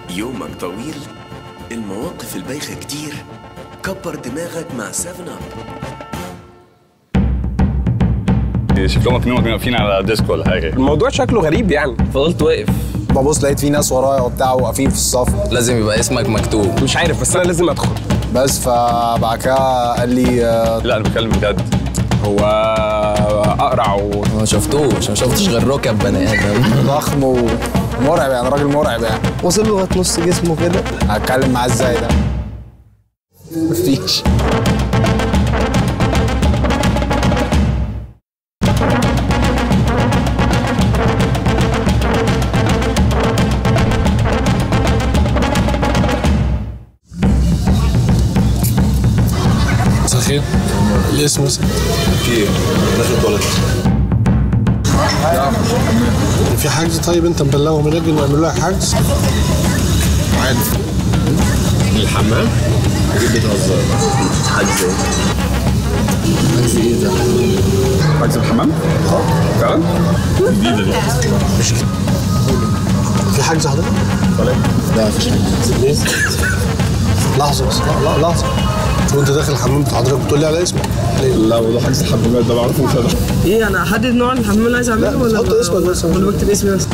يومك طويل المواقف البايخة كتير كبر دماغك مع 7 اب شكلهم اتنين واقفين واقفين على ديسك ولا حاجه الموضوع شكله غريب يعني فضلت واقف ببص لقيت في ناس ورايا وبتاع واقفين في الصف لازم يبقى اسمك مكتوب مش عارف بس انا لازم ادخل بس فبعد كده قال لي آه، لا انا بتكلم بجد هو اقرع و... ما شفتوش ما شفتش غير ركب بني ادم ضخم ومرعب يعني راجل مرعب يعني وصل له لغايه نص جسمه كده هتكلم معاه ازاي ده مفيش مساء الخير الاسم مثلا في داخل تواليت في حجز طيب انت مبلغهم هناك انه يعملوا لك حجز عادي الحمام اكيد بتهزر حجز ايه؟ حجز ايه ده؟ حجز الحمام؟ اه فعلا؟ جديدة دي في حجز حضرتك لا مفيش حاجه ليه؟ لحظه بس لا لا لحظه وانت داخل الحمام بتاع حضرتك بتقول لي على اسمك ليه؟ لا والله حجز الحمامات ده بعرفه مش انا ايه انا احدد نوع الحمام اللي عايز اعمله ولا تحط اسمك بس. ولا بكتب اسمي بس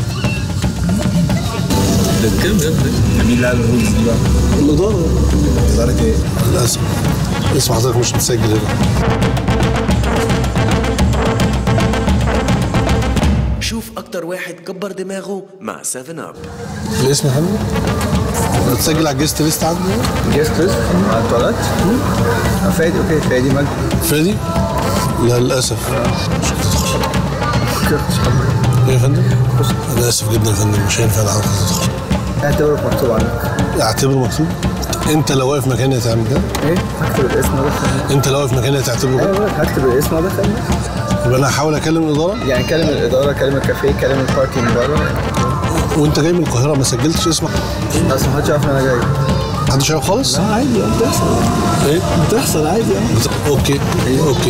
مين اللي قال الرولز دي بقى؟ الاداره اداره ايه؟ للاسف اسم حضرتك مش متسجل هنا شوف أكتر واحد كبر دماغه مع 7 اب الاسم يا فندم هتسجل على الجيست ليست عندي جيست ليست على التواليت فادي اوكي فادي مجدي فادي؟ لا للاسف مش هتدخل ايه يا فندم؟ انا اسف جدا يا فندم مش هينفع العرض تدخل اعتبرك مكتوب عليك اعتبره مكتوب انت لو واقف مكاني هتعمل كده ايه هكتب الاسم ده انت لو واقف مكاني هتعتبره كده ايوه هكتب الاسم ده يبقى انا هحاول اكلم الاداره يعني كلم الاداره كلم الكافيه كلم الباركينج بره وانت جاي من القاهره ما سجلتش اسمك بس ما حدش يعرف ان انا جاي محدش عارف خالص؟ عادي اه بتحصل ايه؟ بتحصل عادي اه بت- اوكي اوكي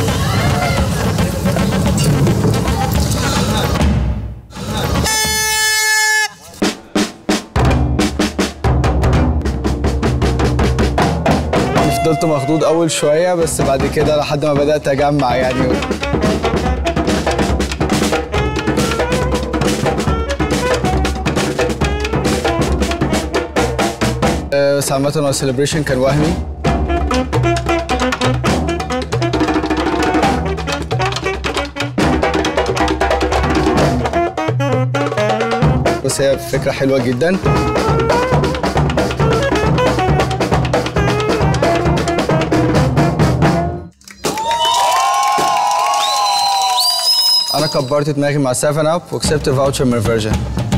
فضلت مخضوض اول شويه بس بعد كده لحد ما بدات اجمع يعني آه، بس عامة هو السليبريشن كان وهمي بس هي فكرة حلوة جدا انا كبرت دماغي مع 7 اب وكسبت فاوتشر من فيرجن